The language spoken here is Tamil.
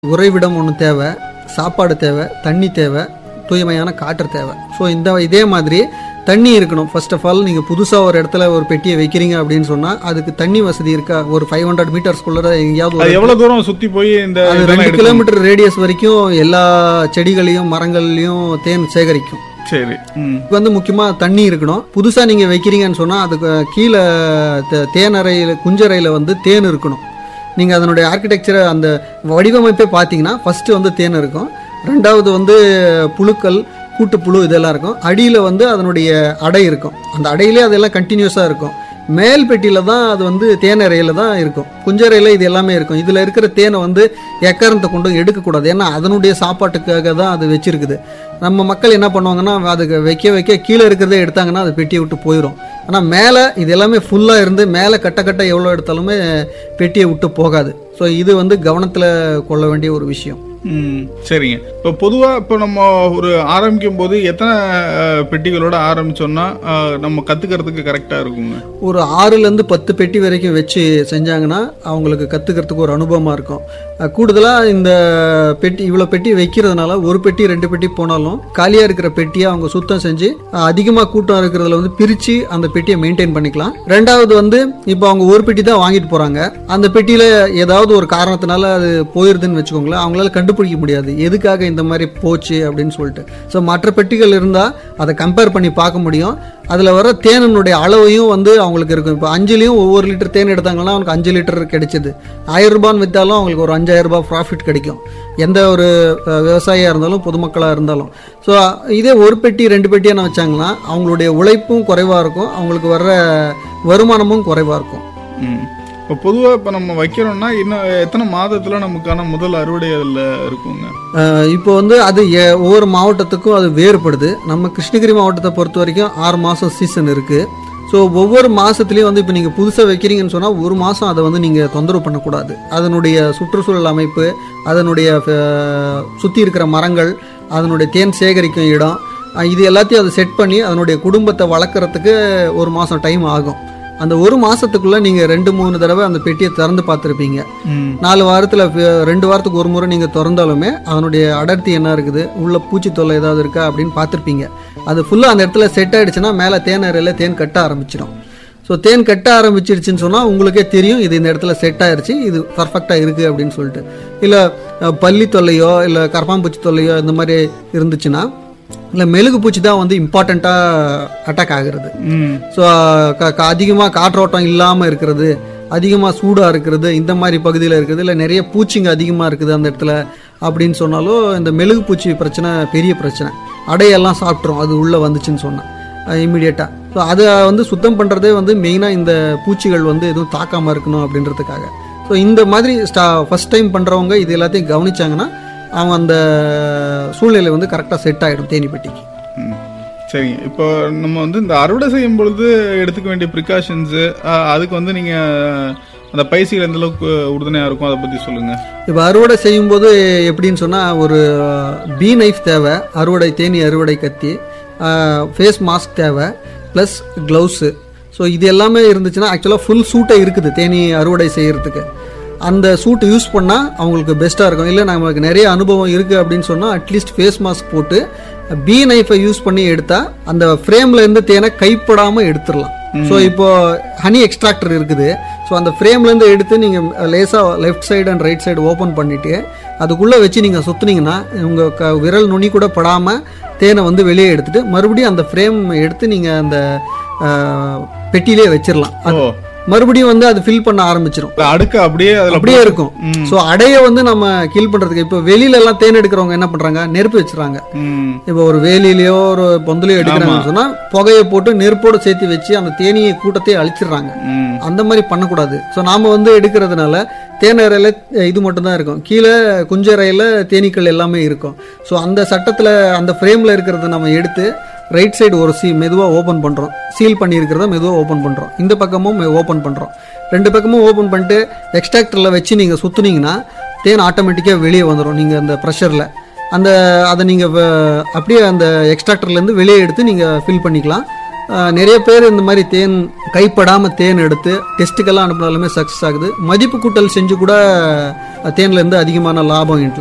உறைவிடம் ஒன்று தேவை சாப்பாடு தேவை தண்ணி தேவை தூய்மையான காற்று தேவை ஸோ இந்த இதே மாதிரி தண்ணி இருக்கணும் ஃபர்ஸ்ட் ஆஃப் ஆல் நீங்கள் புதுசாக ஒரு இடத்துல ஒரு பெட்டியை வைக்கிறீங்க அப்படின்னு சொன்னால் அதுக்கு தண்ணி வசதி இருக்கா ஒரு ஃபைவ் ஹண்ட்ரட் மீட்டர்ஸ்குள்ளே எங்கேயாவது ஒரு அது எவ்வளவு தூரம் சுத்தி போய் இந்த அது இதெல்லாம் ரெண்டு எடுக்கணும்? கிலோமீட்டர் ரேடியஸ் வரைக்கும் எல்லா செடிகளையும் மரங்கள்லையும் தேன் சேகரிக்கும் சரி ம் இதுக்கு வந்து முக்கியமாக தண்ணி இருக்கணும் புதுசாக நீங்கள் வைக்கிறீங்கன்னு சொன்னால் அதுக்கு கீழே தே- தேனறையில் குஞ்சறையில் வந்து தேன் இருக்கணும் நீங்கள் அதனுடைய ஆர்கிடெக்சரை அந்த வடிவமைப்பே பார்த்தீங்கன்னா ஃபஸ்ட்டு வந்து தேன் இருக்கும் ரெண்டாவது வந்து புழுக்கள் கூட்டுப்புழு இதெல்லாம் இருக்கும் அடியில் வந்து அதனுடைய அடை இருக்கும் அந்த அடையிலே அதெல்லாம் கண்டினியூஸாக இருக்கும் மேல் பெட்டியில் தான் அது வந்து தேனறையில் தான் இருக்கும் குஞ்சறையில் இது எல்லாமே இருக்கும் இதில் இருக்கிற தேனை வந்து எக்காரணத்தை கொண்டு எடுக்கக்கூடாது ஏன்னா அதனுடைய சாப்பாட்டுக்காக தான் அது வச்சிருக்குது நம்ம மக்கள் என்ன பண்ணுவாங்கன்னா அதுக்கு வைக்க வைக்க கீழே இருக்கிறதே எடுத்தாங்கன்னா அது பெட்டியை விட்டு போயிடும் ஆனால் மேலே இது எல்லாமே ஃபுல்லாக இருந்து மேலே கட்ட கட்ட எவ்வளோ எடுத்தாலுமே பெட்டியை விட்டு போகாது ஸோ இது வந்து கவனத்தில் கொள்ள வேண்டிய ஒரு விஷயம் ம் சரிங்க இப்போ பொதுவாக இப்போ நம்ம ஒரு ஆரம்பிக்கும் போது எத்தனை அஹ், பெட்டிகளோட ஆரம்பிச்சோம்னா அஹ், நம்ம கத்துக்கிறதுக்கு கரெக்டாக இருக்குங்க ஒரு ஆறுலேருந்து பத்து பெட்டி வரைக்கும் வச்சு செஞ்சாங்கன்னா அவங்களுக்கு கற்றுக்கிறதுக்கு ஒரு அனுபவமாக இருக்கும் கூடுதலாக இந்த பெட்டி இவ்வளோ பெட்டி வைக்கிறதுனால ஒரு பெட்டி ரெண்டு பெட்டி போனாலும் காலியாக இருக்கிற பெட்டியை அவங்க சுத்தம் செஞ்சு அதிகமாக கூட்டம் இருக்கிறதுல வந்து பிரித்து அந்த பெட்டியை மெயின்டைன் பண்ணிக்கலாம் ரெண்டாவது வந்து இப்போ அவங்க ஒரு பெட்டி தான் வாங்கிட்டு போகிறாங்க அந்த பெட்டியில் ஏதாவது ஒரு காரணத்தினால அது போயிருதுன்னு வச்சுக்கோங்களேன் அவங்களால கண்டுபிடிக்க முடியாது எதுக்காக இந்த மாதிரி போச்சு அப்படின்னு சொல்லிட்டு ஸோ மற்ற பெட்டிகள் இருந்தால் அதை கம்பேர் பண்ணி பார்க்க முடியும் அதில் வர தேனினுடைய அளவையும் வந்து அவங்களுக்கு இருக்கும் இப்போ அஞ்சுலேயும் ஒவ்வொரு லிட்டர் தேன் எடுத்தாங்கன்னா அவங்களுக்கு அஞ்சு லிட்டர் கிடைச்சிது ஆயிரம் ரூபான்னு விற்றாலும் அவங்களுக்கு ஒரு அஞ்சாயிரம் ரூபாய் ப்ராஃபிட் கிடைக்கும் எந்த ஒரு அஹ், விவசாயியாக இருந்தாலும் பொதுமக்களாக இருந்தாலும் ஸோ இதே ஒரு பெட்டி ரெண்டு பெட்டியான வச்சாங்கன்னா அவங்களுடைய உழைப்பும் குறைவாக இருக்கும் அவங்களுக்கு வர்ற வருமானமும் குறைவாக இருக்கும் ம் இப்போ பொதுவாக இப்போ நம்ம வைக்கிறோம்னா இன்னும் எத்தனை மாதத்தில் நமக்கான முதல் அறுவடை அதில் இருக்குங்க அஹ் இப்போ வந்து அது எ- ஒவ்வொரு மாவட்டத்துக்கும் அது வேறுபடுது நம்ம கிருஷ்ணகிரி மாவட்டத்தை பொறுத்த வரைக்கும் ஆறு மாதம் சீசன் இருக்குது ஸோ ஒவ்வொரு மாதத்துலேயும் வந்து இப்போ நீங்கள் புதுசாக வைக்கிறீங்கன்னு சொன்னால் ஒரு மாதம் அதை வந்து நீங்கள் தொந்தரவு பண்ணக்கூடாது அதனுடைய சுற்றுச்சூழல் அமைப்பு அதனுடைய சுற்றி இருக்கிற மரங்கள் அதனுடைய தேன் சேகரிக்கும் இடம் அஹ் இது எல்லாத்தையும் அதை செட் பண்ணி அதனுடைய குடும்பத்தை வளர்க்குறதுக்கு ஒரு மாதம் டைம் ஆகும் அந்த ஒரு மாதத்துக்குள்ளே நீங்கள் ரெண்டு மூணு தடவை அந்த பெட்டியை திறந்து பார்த்துருப்பீங்க ம் நாலு வாரத்தில் ரெண்டு வாரத்துக்கு ஒரு முறை நீங்கள் திறந்தாலுமே அதனுடைய அடர்த்தி என்ன இருக்குது உள்ள பூச்சி தொல்லை ஏதாவது இருக்கா அப்படின்னு பார்த்துருப்பீங்க அது ஃபுல்லாக அந்த இடத்துல செட் ஆயிடுச்சுன்னா மேலே தேனறையில் தேன் கட்ட ஆரம்பிச்சிடும் ஸோ தேன் கட்ட ஆரம்பிச்சிருச்சுன்னு சொன்னால் உங்களுக்கே தெரியும் இது இந்த இடத்துல செட் ஆயிருச்சு இது பர்ஃபெக்டாக இருக்குது அப்படின்னு சொல்லிட்டு இல்லை பள்ளி தொல்லையோ இல்லை கரப்பாம்பூச்சி தொல்லையோ இந்த மாதிரி இருந்துச்சுன்னா இல்லை மெழுகு பூச்சி தான் வந்து இம்பார்ட்டண்ட்டாக அட்டாக் ஆகுறது ம் ஸோ அதிகமாக காற்றோட்டம் இல்லாமல் இருக்கிறது அதிகமாக சூடாக இருக்கிறது இந்த மாதிரி பகுதியில் இருக்குது இல்லை நிறைய பூச்சிங்க அதிகமாக இருக்குது அந்த இடத்துல அப்படின்னு சொன்னாலும் இந்த மெழுகு பூச்சி பிரச்சனை பெரிய பிரச்சனை அடையெல்லாம் சாப்பிட்ரும் அது உள்ளே வந்துச்சுன்னு சொன்னேன் இம்மிடியட்டாக ஸோ அதை வந்து சுத்தம் பண்ணுறதே வந்து மெயினாக இந்த பூச்சிகள் வந்து எதுவும் தாக்காமல் இருக்கணும் அப்படின்றதுக்காக ஸோ இந்த மாதிரி ஸ்டா ஃபஸ்ட் டைம் பண்ணுறவங்க இது எல்லாத்தையும் கவனிச்சாங்கன்னா அவங்க அந்த சூழ்நிலை வந்து கரெக்டாக செட் ஆகிடும் தேனி பெட்டிக்கு ம். சரிங்க இப்போ நம்ம வந்து இந்த அறுவடை செய்யும் பொழுது எடுத்துக்க வேண்டிய ப்ரிகாஷன்ஸு அதுக்கு வந்து நீங்கள் அந்த பயிற்சிகள் எந்த அளவுக்கு உறுதுணையாக இருக்கும் அதை பற்றி சொல்லுங்கள் இப்போ அறுவடை செய்யும்போது எப்படின்னு சொன்னால் ஒரு பீ நைஃப் தேவை அறுவடை தேனி அறுவடை கத்தி ஃபேஸ் மாஸ்க் தேவை ப்ளஸ் க்ளவுஸு ஸோ இது எல்லாமே இருந்துச்சுன்னா ஆக்சுவலாக ஃபுல் சூட்டை இருக்குது தேனி அறுவடை செய்கிறதுக்கு அந்த சூட் யூஸ் பண்ணால் அவங்களுக்கு பெஸ்ட்டாக இருக்கும் இல்லை நமக்கு நிறைய அனுபவம் இருக்குது அப்படின்னு சொன்னால் அட்லீஸ்ட் ஃபேஸ் மாஸ்க் போட்டு பீ நைஃபை யூஸ் பண்ணி எடுத்தால் அந்த ஃப்ரேமில் இருந்து தேனை கைப்படாமல் எடுத்துடலாம் ஸோ இப்போ ஹனி எக்ஸ்ட்ராக்டர் இருக்குது ஸோ அந்த ஃப்ரேம்லேருந்து எடுத்து நீங்கள் லேசாக left side and right side open பண்ணிவிட்டு அதுக்குள்ளே வச்சு நீங்கள் சுற்றுனீங்கன்னா உங்கள் க விரல் நுனி கூட படாமல் தேனை வந்து வெளியே எடுத்துட்டு மறுபடியும் அந்த ஃப்ரேம் எடுத்து நீங்கள் அந்த அஹ், பெட்டியிலே வச்சிடலாம் அது ஓ மறுபடியும் வந்து அது ஃபில் பண்ண ஆரம்பிச்சிடும் இல்ல, அடுக்க அப்படியே அதில் அப்படியே இருக்கும் ம். ஸோ அடைய வந்து நம்ம கீல் பண்ணுறதுக்கு இப்போ வெளியில எல்லாம் தேன் எடுக்கிறவங்க என்ன பண்ணுறாங்க நெருப்பு வச்சுறாங்க ம் இப்போ ஒரு வேலியிலையோ ஒரு பொந்தலையோ எடுக்கிறாங்கன்னு சொன்னா புகையை போட்டு நெருப்போட சேர்த்து வச்சு அந்த தேனியை கூட்டத்தை அழிச்சிடுறாங்க ம் அந்த மாதிரி பண்ணக்கூடாது ஸோ நாம வந்து எடுக்கிறதுனால தேனறையில் இது மட்டும்தான் இருக்கும் கீழே குஞ்சறையில் தேனீக்கள் எல்லாமே இருக்கும் ஸோ அந்த சட்டத்தில் அந்த ஃப்ரேமில் இருக்கிறத நம்ம எடுத்து ரைட் சைடு ஒரு சீ மெதுவாக ஓப்பன் பண்ணுறோம் சீல் பண்ணியிருக்கிறத மெதுவாக ஓப்பன் பண்ணுறோம் இந்த பக்கமும் ஓப்பன் பண்ணுறோம் ரெண்டு பக்கமும் ஓப்பன் பண்ணிட்டு எக்ஸ்ட்ராக்டரில் வச்சு நீங்கள் சுற்றுனீங்கன்னா தேன் ஆட்டோமேட்டிக்காக வெளியே வந்துடும் நீங்கள் அந்த ப்ரெஷரில் அந்த அதை நீங்கள் அப்படியே அந்த எக்ஸ்ட்ராக்டர்லேருந்து வெளியே எடுத்து நீங்கள் ஃபில் பண்ணிக்கலாம் ஆஹ், நிறைய பேர் இந்த மாதிரி தேன் கைப்படாமல் தேன் எடுத்து டெஸ்ட்டுக்கெல்லாம் அனுப்புனாலுமே சக்ஸஸ் ஆகுது மதிப்பு கூட்டல் செஞ்சு கூட தேன்ல இருந்து அதிகமான லாபம் ஈட்டலாம்